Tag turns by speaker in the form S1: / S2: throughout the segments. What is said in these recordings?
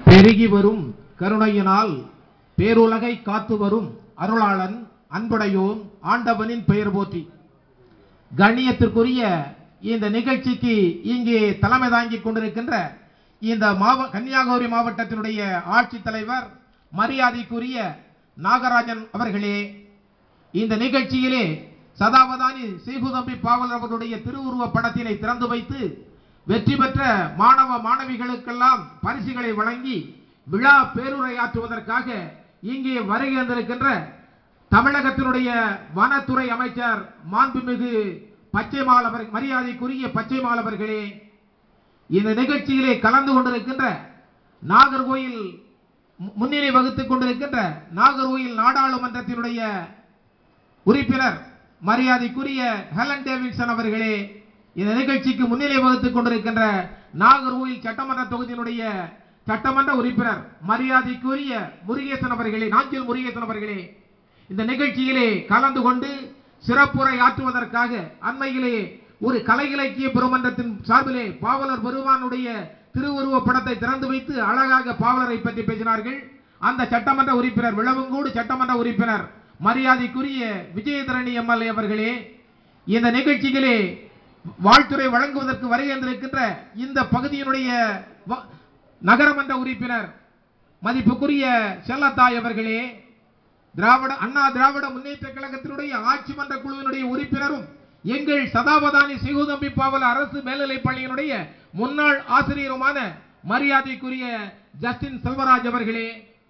S1: பெருகி வரும் கருணையினால் பேருலகை காத்து வரும் அருளாளன் அன்புடையோன் ஆண்டவனின் பெயர் போற்றி கண்ணியத்திற்குரிய இந்த நிகழ்ச்சிக்கு இங்கே தலைமை தாங்கிக் கொண்டிருக்கின்ற இந்த மாவ கன்னியாகுமரி மாவட்டத்தினுடைய ஆட்சித்தலைவர் மரியாதைக்குரிய நாகராஜன் அவர்களே இந்த நிகழ்ச்சியிலே சதாவதானி சேகுதம்பி பாவலர் அவர்களுடைய திருவுருவ படத்தினை திறந்து வைத்து வெற்றி பெற்ற மாணவ மாணவிகளுக்கெல்லாம் பரிசுகளை வழங்கி விழா பேருரையாற்றுவதற்காக இங்கே வருகை வந்திருக்கின்ற தமிழகத்தினுடைய வனத்துறை அமைச்சர் மாண்புமிகு பச்சைமால் அவர் மரியாதைக்குரிய பச்சைமால் அவர்களே இந்த நிகழ்ச்சியிலே கலந்து கொண்டிருக்கின்ற நாகர்கோயில் மு- முன்னிலை வகுத்துக் கொண்டிருக்கின்ற நாகர்கோயில் நாடாளுமன்றத்தினுடைய உறுப்பினர் மரியாதைக்குரிய ஹெலன் டேவிட்சன் அவர்களே இந்த நிகழ்ச்சிக்கு முன்னிலை வகுத்துக் கொண்டிருக்கின்ற நாகர்கோயில் சட்டமன்ற தொகுதியினுடைய சட்டமன்ற உறுப்பினர் மரியாதைக்குரிய முருகேசன் அவர்களே நாஞ்சில் முருகேசன் அவர்களே இந்த நிகழ்ச்சியிலே கலந்து கொண்டு சிறப்புரை ஆற்றுவதற்காக அண்மையிலே ஒரு கலை இலக்கிய பெருமன்றத்தின் சார்பிலே பாவலர் பெருமானுடைய திருவுருவ படத்தை திறந்து வைத்து அழகாக பாவலரை பற்றி பேசினார்கள் அந்த சட்டமன்ற உறுப்பினர் விளவங்கோடு சட்டமன்ற உறுப்பினர் மரியாதைக்குரிய விஜயதரணி எம்எல்ஏ அவர்களே இந்த நிகழ்ச்சிகளே வாழ்த்துறை வழங்குவதற்கு வருகை வந்திருக்கின்ற இந்த பகுதியினுடைய வ- நகரமன்ற உறுப்பினர் மதிப்புக்குரிய செல்லத்தாய் அவர்களே திராவிட அண்ணா திராவிட முன்னேற்ற கழகத்தினுடைய ஆட்சி மன்ற குழுவினுடைய உறுப்பினரும் எங்கள் சதாவதானி சிகுதம்பி பாவல அரசு மேல்நிலைப் பள்ளியினுடைய முன்னாள் ஆசிரியருமான மரியாதைக்குரிய ஜஸ்டின் செல்வராஜ் அவர்களே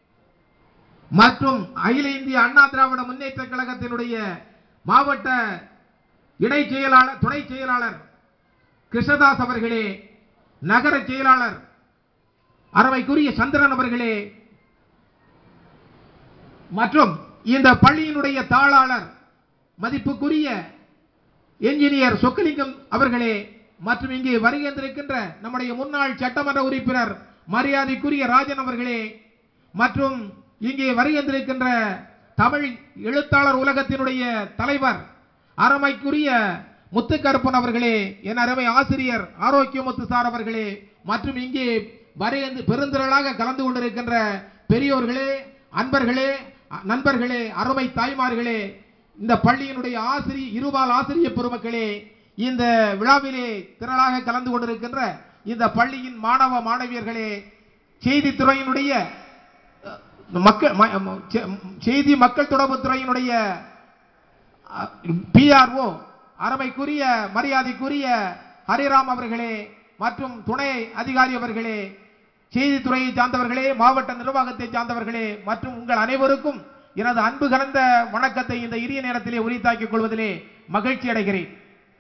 S1: மற்றும் அகில இந்திய அண்ணா திராவிட முன்னேற்ற கழகத்தினுடைய மாவட்ட இணை செயலாளர் துணை செயலாளர் கிருஷ்ணதாஸ் அவர்களே நகர செயலாளர் அறவைக்குரிய சந்திரன் அவர்களே மற்றும் இந்த பள்ளியினுடைய தாளாளர் மதிப்புக்குரிய என்ஜினியர் சொக்கலிங்கம் அவர்களே மற்றும் இங்கே வருகின்றிருக்கின்ற நம்முடைய முன்னாள் சட்டமன்ற உறுப்பினர் மரியாதைக்குரிய ராஜன் அவர்களே மற்றும் இங்கே வருகின்றிருக்கின்ற தமிழ் எழுத்தாளர் உலகத்தினுடைய தலைவர் அறமைக்குரிய முத்துக்கருப்பன் அவர்களே என் அருமை ஆசிரியர் ஆரோக்கியமுத்து சார் அவர்களே மற்றும் இங்கே வருகின்ற பெருந்திரளாக கலந்து கொண்டிருக்கின்ற பெரியோர்களே அன்பர்களே அ- நண்பர்களே அருமை தாய்மார்களே இந்த பள்ளியினுடைய ஆசிரியர் இருபால் ஆசிரியர் பெருமக்களே இந்த விழாவிலே திரளாக கலந்து கொண்டிருக்கின்ற இந்த பள்ளியின் மாணவ மாணவியர்களே செய்தித்துறையினுடைய அஹ், மக்கள் ம- ம- செ- செய்தி மக்கள் தொடர்பு துறையினுடைய பிஆர்ஓ அறமைக்குரிய மரியாதைக்குரிய ஹரிராம் அவர்களே மற்றும் துணை அதிகாரி அவர்களே செய்தித்துறையை சார்ந்தவர்களே மாவட்ட நிர்வாகத்தை சார்ந்தவர்களே மற்றும் உங்கள் அனைவருக்கும் எனது அன்பு கலந்த வணக்கத்தை இந்த இரிய நேரத்திலே உரித்தாக்கிக் கொள்வதிலே மகிழ்ச்சி அடைகிறேன்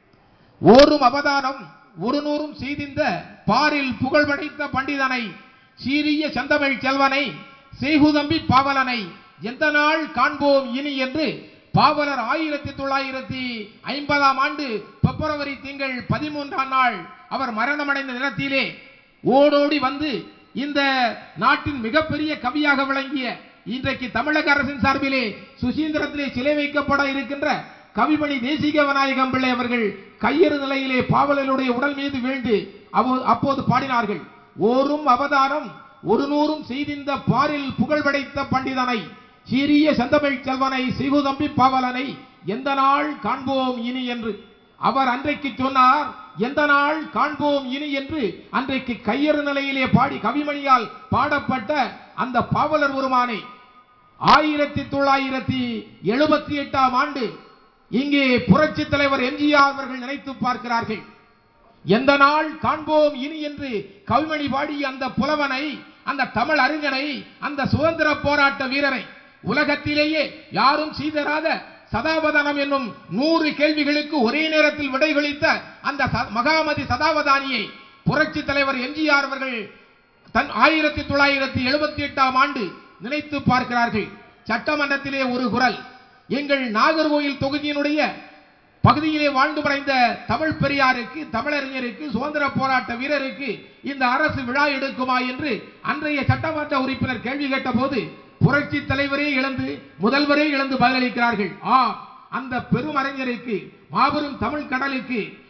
S1: ஓரும் அவதானம் ஒரு நூறும் செய்திந்த பாரில் புகழ் படைத்த பண்டிதனை சீரிய செந்தமிழ் செல்வனை செய்குதம்பி பாவலனை எந்த நாள் காண்போம் இனி என்று பாவலர் ஆயிரத்தி தொள்ளாயிரத்தி ஐம்பதாம் ஆண்டு பிப்ரவரி திங்கள் பதிமூன்றாம் நாள் அவர் மரணமடைந்த தினத்திலே ஓடோடி வந்து இந்த நாட்டின் மிகப்பெரிய கவியாக விளங்கிய இன்றைக்கு தமிழக அரசின் சார்பிலே சுசீந்திரத்திலே சிலை வைக்கப்பட இருக்கின்ற கவிமணி தேசிக விநாயகம் பிள்ளை அவர்கள் கையறு நிலையிலே பாவலருடைய உடல் மீது வீழ்ந்து அவோ- அப்போது பாடினார்கள் ஓரும் அவதாரம் ஒரு நூறும் செய்திந்த பாரில் புகழ் படைத்த பண்டிதனை சீரிய செந்தமிழ் செல்வனை சிகுதம்பி பாவலனை எந்த நாள் காண்போம் இனி என்று அவர் அன்றைக்கு சொன்னார் எந்த நாள் காண்போம் இனி என்று அன்றைக்கு கையறு நிலையிலே பாடி கவிமணியால் பாடப்பட்ட அந்த பாவலர் உருமானை ஆயிரத்தி தொள்ளாயிரத்தி எழுபத்தி எட்டாம் ஆண்டு இங்கே புரட்சி தலைவர் எம்ஜிஆர் அவர்கள் நினைத்து பார்க்கிறார்கள் எந்த நாள் காண்போம் இனி என்று கவிமணி பாடிய அந்த புலவனை அந்த தமிழ் அறிஞனை அந்த சுதந்திர போராட்ட வீரரை உலகத்திலேயே யாரும் செய்தராத சதாவதானம் என்னும் நூறு கேள்விகளுக்கு ஒரே நேரத்தில் விடைகளித்த அந்த ச- மகாமதி சதாவதானியை புரட்சி தலைவர் எம்ஜிஆர் அவர்கள் தன் ஆயிரத்தி தொள்ளாயிரத்தி எழுபத்தி எட்டாம் ஆண்டு நினைத்து பார்க்கிறார்கள் சட்டமன்றத்திலே ஒரு குரல் எங்கள் நாகர்கோயில் தொகுதியினுடைய பகுதியிலே வாழ்ந்து மறைந்த தமிழ் பெரியாருக்கு தமிழறிஞருக்கு சுதந்திர போராட்ட வீரருக்கு இந்த அரசு விழா எடுக்குமா என்று அன்றைய சட்டமன்ற உறுப்பினர் கேள்வி கேட்டபோது புரட்சி தலைவரே இழந்து முதல்வரே இழந்து பதிலளிக்கிறார்கள் ஆ அந்த பெரும் அறிஞருக்கு மாபெரும் தமிழ் கடலுக்கு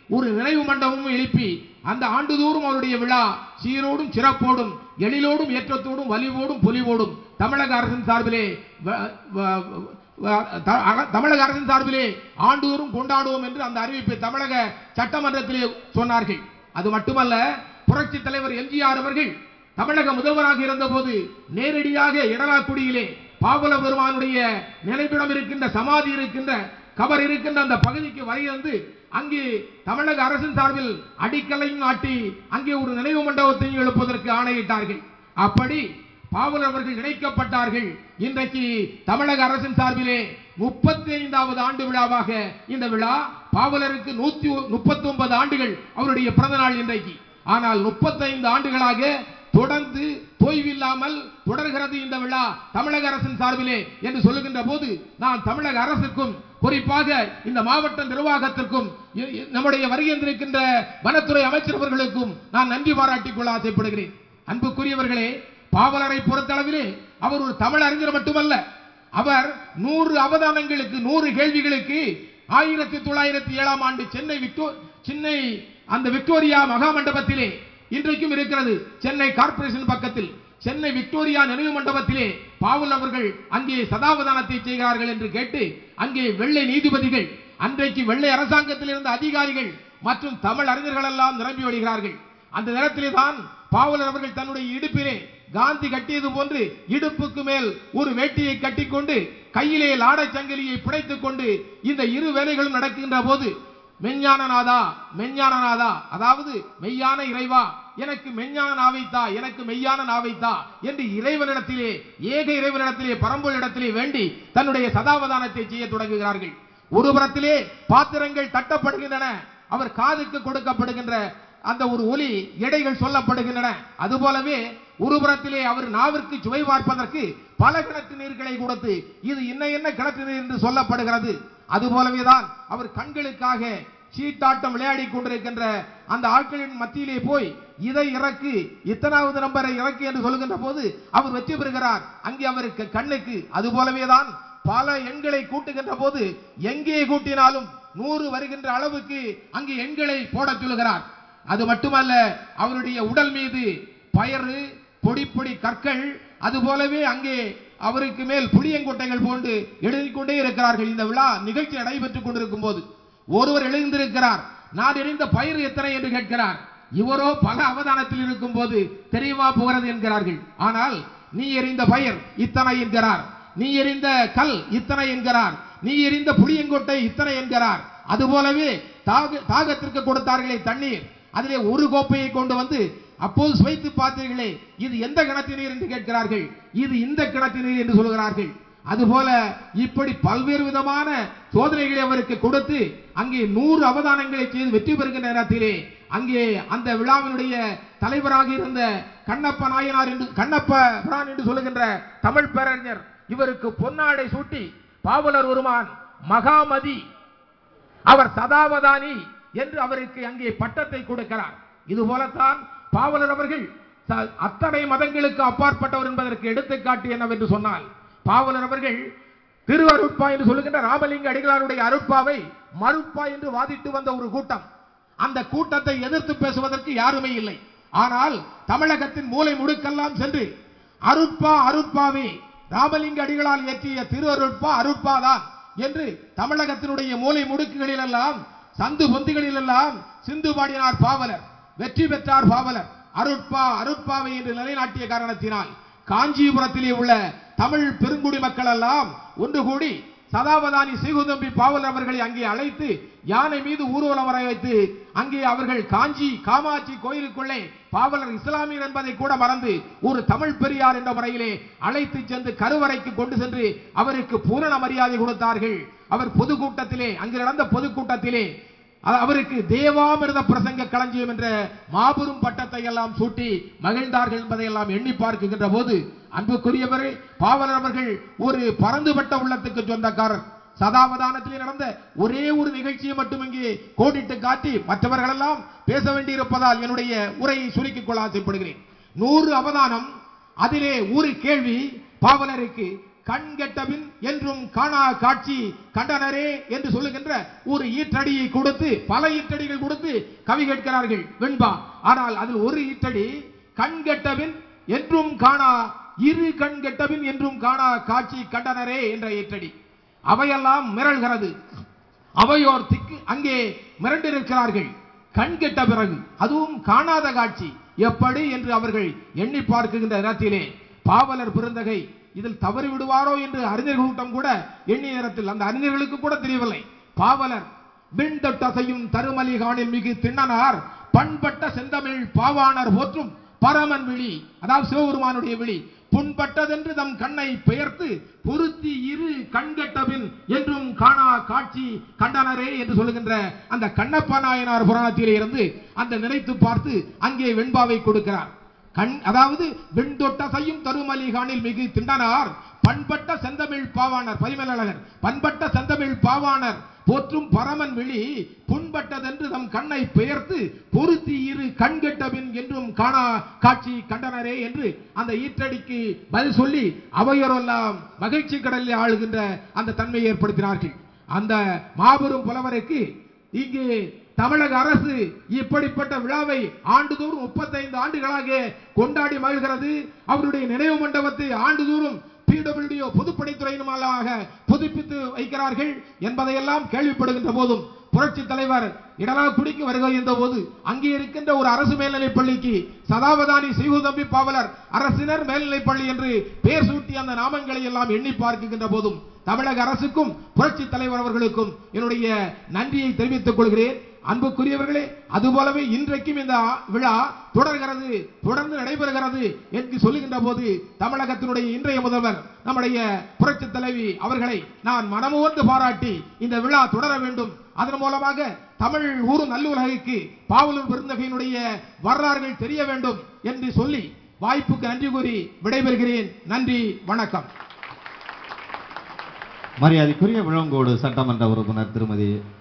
S1: ஒரு நினைவு மண்டபமும் எழுப்பி அந்த ஆண்டுதோறும் அவருடைய விழா சீரோடும் சிறப்போடும் எழிலோடும் ஏற்றத்தோடும் வலிவோடும் பொலிவோடும் தமிழக அரசின் சார்பிலே வ- வ- வ- த- அக- தமிழக அரசின் சார்பிலே ஆண்டுதோறும் கொண்டாடுவோம் என்று அந்த அறிவிப்பை தமிழக சட்டமன்றத்திலே சொன்னார்கள் அது மட்டுமல்ல புரட்சி தலைவர் எம்ஜிஆர் அவர்கள் தமிழக முதல்வராக இருந்தபோது நேரடியாக இடலாக்குடியிலே பாவல பெருமானுடைய நினைவிடம் இருக்கின்ற சமாதி இருக்கின்ற கபர் இருக்கின்ற அந்த பகுதிக்கு வருகிறது அங்கே தமிழக அரசின் சார்பில் அடிக்கல்லையும் நாட்டி அங்கே ஒரு நினைவு மண்டபத்தையும் எழுப்புவதற்கு ஆணையிட்டார்கள் அப்படி பாவலர் அவர்கள் இணைக்கப்பட்டார்கள் இன்றைக்கு தமிழக அரசின் சார்பிலே முப்பத்தி ஐந்தாவது ஆண்டு விழாவாக இந்த விழா பாவலருக்கு நூத்தி முப்பத்தி ஒன்பது ஆண்டுகள் அவருடைய பிறந்த நாள் இன்றைக்கு ஆனால் முப்பத்தைந்து ஆண்டுகளாக தொடர்ந்து தொய்வில்லாமல் தொடர்கிறது இந்த விழா தமிழக அரசின் சார்பிலே என்று சொல்லுகின்ற போது நான் தமிழக அரசுக்கும் குறிப்பாக இந்த மாவட்ட நிர்வாகத்திற்கும் இ- இ- நம்முடைய வருகின்றிருக்கின்ற வனத்துறை அமைச்சர் அவர்களுக்கும் நான் நன்றி பாராட்டிக் கொள்ள ஆசைப்படுகிறேன் அன்புக்குரியவர்களே பாவலரை பொறுத்தளவிலே அவர் ஒரு தமிழ் அறிஞர் மட்டுமல்ல அவர் நூறு அவதானங்களுக்கு நூறு கேள்விகளுக்கு ஆயிரத்தி தொள்ளாயிரத்தி ஏழாம் ஆண்டு சென்னை விக்டோ சென்னை அந்த விக்டோரியா மகா மண்டபத்திலே இன்றைக்கும் இருக்கிறது சென்னை கார்ப்பரேஷன் பக்கத்தில் சென்னை விக்டோரியா நினைவு மண்டபத்திலே பாவல் அவர்கள் அங்கே சதாவதானத்தை செய்கிறார்கள் என்று கேட்டு அங்கே வெள்ளை நீதிபதிகள் அன்றைக்கு வெள்ளை அரசாங்கத்தில் இருந்த அதிகாரிகள் மற்றும் தமிழ் அறிஞர்கள் எல்லாம் நிரம்பி வருகிறார்கள் அந்த நேரத்திலே தான் பாவலர் அவர்கள் தன்னுடைய இடுப்பிலே காந்தி கட்டியது போன்று இடுப்புக்கு மேல் ஒரு வேட்டியை கட்டிக்கொண்டு கையிலே லாடச் சங்கிலியை பிணைத்துக் கொண்டு இந்த இரு வேலைகளும் நடக்கின்ற போது மெஞ்ஞானநாதா மெஞ்ஞானநாதா அதாவது மெய்யான இறைவா எனக்கு மெஞ்ஞான நாவைத்தா எனக்கு மெய்யான நாவைத்தா என்று இறைவனிடத்திலே ஏக இறைவனிடத்திலே பரம்பொருளிடத்திலே வேண்டி தன்னுடைய சதாவதானத்தை செய்ய தொடங்குகிறார்கள் ஒரு புறத்திலே பாத்திரங்கள் தட்டப்படுகின்றன அவர் காதுக்கு கொடுக்கப்படுகின்ற அந்த ஒரு ஒலி எடைகள் சொல்லப்படுகின்றன அதுபோலவே ஒரு புறத்திலே அவர் நாவிற்கு சுவை பார்ப்பதற்கு பல கிணற்று நீர்களை கொடுத்து இது என்ன என்ன கிணற்று நீர் என்று சொல்லப்படுகிறது அதுபோலவேதான் அவர் கண்களுக்காக சீட்டாட்டம் விளையாடி கொண்டிருக்கின்ற அந்த ஆட்களின் மத்தியிலே போய் இதை இறக்கு இத்தனாவது நம்பரை இறக்கு என்று சொல்லுகின்ற போது அவர் வெற்றி பெறுகிறார் அங்கே அவருக்கு கண்ணுக்கு அதுபோலவேதான் பல எண்களை கூட்டுகின்ற போது எங்கே கூட்டினாலும் நூறு வருகின்ற அளவுக்கு அங்கே எண்களை போடச் சொல்லுகிறார் அது மட்டுமல்ல அவருடைய உடல் மீது பயறு பொடி பொடி கற்கள் அது போலவே அங்கே அவருக்கு மேல் புளியங்கொட்டைகள் போன்று எழுதிக் கொண்டே இருக்கிறார்கள் இந்த விழா நிகழ்ச்சி நடைபெற்றுக் கொண்டிருக்கும் போது ஒருவர் எழுந்திருக்கிறார் நான் எறிந்த பயிர் எத்தனை என்று கேட்கிறார் இவரோ பல அவதானத்தில் இருக்கும் போது தெரியுமா போகிறது என்கிறார்கள் ஆனால் நீ எறிந்த பயிர் இத்தனை என்கிறார் நீ எறிந்த கல் இத்தனை என்கிறார் நீ எறிந்த புளியங்கொட்டை இத்தனை என்கிறார் அதுபோலவே தாக தாகத்திற்கு கொடுத்தார்களே தண்ணீர் அதிலே ஒரு கோப்பையை கொண்டு வந்து அப்போது சுவைத்து பார்த்தீர்களே இது எந்த கிணத்து நீர் என்று கேட்கிறார்கள் இது இந்த கிணத்து நீர் என்று சொல்கிறார்கள் அதுபோல இப்படி பல்வேறு விதமான சோதனைகளை அவருக்கு கொடுத்து அங்கே நூறு அவதானங்களை செய்து வெற்றி பெறுகின்ற நேரத்திலே அங்கே அந்த விழாவினுடைய தலைவராக இருந்த கண்ணப்ப நாயனார் என்று கண்ணப்ப பிரான் என்று சொல்லுகின்ற தமிழ் பேரறிஞர் இவருக்கு பொன்னாடை சூட்டி பாவலர் ஒருமான் மகாமதி அவர் சதாவதானி என்று அவருக்கு அங்கே பட்டத்தை கொடுக்கிறார் இது போலத்தான் பாவலர் அவர்கள் த- அத்தனை மதங்களுக்கு அப்பாற்பட்டவர் என்பதற்கு எடுத்துக்காட்டு என்னவென்று சொன்னால் பாவலர் அவர்கள் திரு அருட்பா என்று சொல்லுகின்ற ராமலிங்க அடிகளாருடைய அருட்பாவை மறுப்பா என்று வாதிட்டு வந்த ஒரு கூட்டம் அந்த கூட்டத்தை எதிர்த்து பேசுவதற்கு யாருமே இல்லை ஆனால் தமிழகத்தின் மூலை முடுக்கெல்லாம் சென்று அருட்பா அருட்பாவே ராமலிங்க அடிகளால் இயற்றிய திரு அருட்பா அருட்பாதான் என்று தமிழகத்தினுடைய மூலை முடுக்குகளில் எல்லாம் சந்து பொந்திகளில் எல்லாம் சிந்து பாடினார் பாவலர் வெற்றி பெற்றார் பாவலர் அருட்பா அருட்பாவை என்று நிலைநாட்டிய காரணத்தினால் காஞ்சிபுரத்திலே உள்ள தமிழ் பெருங்குடி மக்கள் எல்லாம் ஒன்று கூடி சதாவதானி சீகுதம்பி பாவலர் அவர்களை அங்கே அழைத்து யானை மீது ஊர்வலம் வர வைத்து அங்கே அவர்கள் காஞ்சி காமாட்சி கோயிலுக்குள்ளே பாவலர் இஸ்லாமியர் என்பதை கூட மறந்து ஒரு தமிழ் பெரியார் என்ற முறையிலே அழைத்து சென்று கருவறைக்கு கொண்டு சென்று அவருக்கு பூரண மரியாதை கொடுத்தார்கள் அவர் பொதுக்கூட்டத்திலே அங்கு நடந்த பொதுக்கூட்டத்திலே அ- அவருக்கு தேவாமிர்த பிரசங்க களஞ்சியம் என்ற மாபெரும் பட்டத்தை எல்லாம் சூட்டி மகிழ்ந்தார்கள் என்பதை எல்லாம் எண்ணி பார்க்கின்ற போது அன்புக்குரியவரே பாவலர் அவர்கள் ஒரு பறந்துபட்ட உள்ளத்துக்கு சொந்தக்காரர் சதாவதானத்திலே நடந்த ஒரே ஒரு நிகழ்ச்சியை மட்டும் இங்கே கோடிட்டு காட்டி மற்றவர்களெல்லாம் பேச வேண்டியிருப்பதால் என்னுடைய உரையை சுருக்கிக் கொள்ள ஆசைப்படுகிறேன் நூறு அவதானம் அதிலே ஒரு கேள்வி பாவலருக்கு கண் கெட்டபின் என்றும் காணா காட்சி கண்டனரே என்று சொல்லுகின்ற ஒரு ஈற்றடியை கொடுத்து பல ஈற்றடிகள் கொடுத்து கவி கேட்கிறார்கள் வெண்பா ஆனால் அதில் ஒரு ஈற்றடி கண் கெட்டபின் என்றும் காணா இரு கண் கெட்டபின் என்றும் காணா காட்சி கண்டனரே என்ற ஈற்றடி அவையெல்லாம் மிரள்கிறது அவையோர் திக்கு அங்கே மிரண்டிருக்கிறார்கள் கண் கெட்ட பிறகு அதுவும் காணாத காட்சி எப்படி என்று அவர்கள் எண்ணி பார்க்கின்ற நேரத்திலே பாவலர் பெருந்தகை இதில் தவறி விடுவாரோ என்று அறிஞர்கள் கூட்டம் கூட எண்ணிய நேரத்தில் அந்த அறிஞர்களுக்கு கூட தெரியவில்லை பாவலர் விண்தொட்டசையும் தருமலி காணில் மிகு திண்ணனார் பண்பட்ட செந்தமிழ் பாவாணர் போற்றும் பரமன் விழி அதாவது சிவபெருமானுடைய விழி புண்பட்டதென்று தம் கண்ணை பெயர்த்து பொருத்தி இரு கண்கட்டபின் என்றும் காணா காட்சி கண்டனரே என்று சொல்லுகின்ற அந்த கண்ணப்ப நாயனார் புராணத்திலே இருந்து அந்த நினைத்து பார்த்து அங்கே வெண்பாவை கொடுக்கிறார் கண் அதாவது வெண்தொட்ட செய்யும் தருமலி காணில் மிகு திண்டனார் பண்பட்ட செந்தமிழ் பாவாணர் பரிமலழகர் பண்பட்ட செந்தமிழ் பாவாணர் போற்றும் பரமன் விழி புண்பட்டதென்று தம் கண்ணை பெயர்த்து பொருத்தி இரு கண்கெட்டபின் என்றும் காணா காட்சி கண்டனரே என்று அந்த ஈற்றடிக்கு பதில் சொல்லி அவையோரெல்லாம் மகிழ்ச்சி கடலில் ஆளுகின்ற அந்த தன்மையை ஏற்படுத்தினார்கள் அந்த மாபெரும் புலவருக்கு இங்கே தமிழக அரசு இப்படிப்பட்ட விழாவை ஆண்டுதோறும் முப்பத்தைந்து ஆண்டுகளாக கொண்டாடி மகிழ்கிறது அவருடைய நினைவு மண்டபத்தை ஆண்டுதோறும் பிடபிள்யூ பொதுப்பணித்துறையினமாக புதுப்பித்து வைக்கிறார்கள் என்பதையெல்லாம் கேள்விப்படுகின்ற போதும் புரட்சி தலைவர் இடலாக்குடிக்கு வருகின்ற போது அங்கே இருக்கின்ற ஒரு அரசு மேல்நிலைப் பள்ளிக்கு சதாவதானி செய்குதம்பி பாவலர் அரசினர் மேல்நிலைப் பள்ளி என்று பெயர் சூட்டி அந்த நாமங்களை எல்லாம் எண்ணி பார்க்கின்ற போதும் தமிழக அரசுக்கும் புரட்சி தலைவர் அவர்களுக்கும் என்னுடைய நன்றியை தெரிவித்துக் கொள்கிறேன் அன்புக்குரியவர்களே அதுபோலவே இன்றைக்கும் இந்த விழா தொடர்கிறது தொடர்ந்து நடைபெறுகிறது என்று சொல்லுகின்ற போது தமிழகத்தினுடைய இன்றைய முதல்வர் நம்முடைய புரட்சி தலைவி அவர்களை நான் மனமுவந்து பாராட்டி இந்த விழா தொடர வேண்டும் அதன் மூலமாக தமிழ் ஊரு நல்லுலகிற்கு பாவலூர் பெருந்தகையினுடைய வரலாறுகள் தெரிய வேண்டும் என்று சொல்லி வாய்ப்புக்கு நன்றி கூறி விடைபெறுகிறேன் நன்றி வணக்கம்
S2: மரியாதைக்குரிய விளங்கோடு சட்டமன்ற உறுப்பினர் திருமதி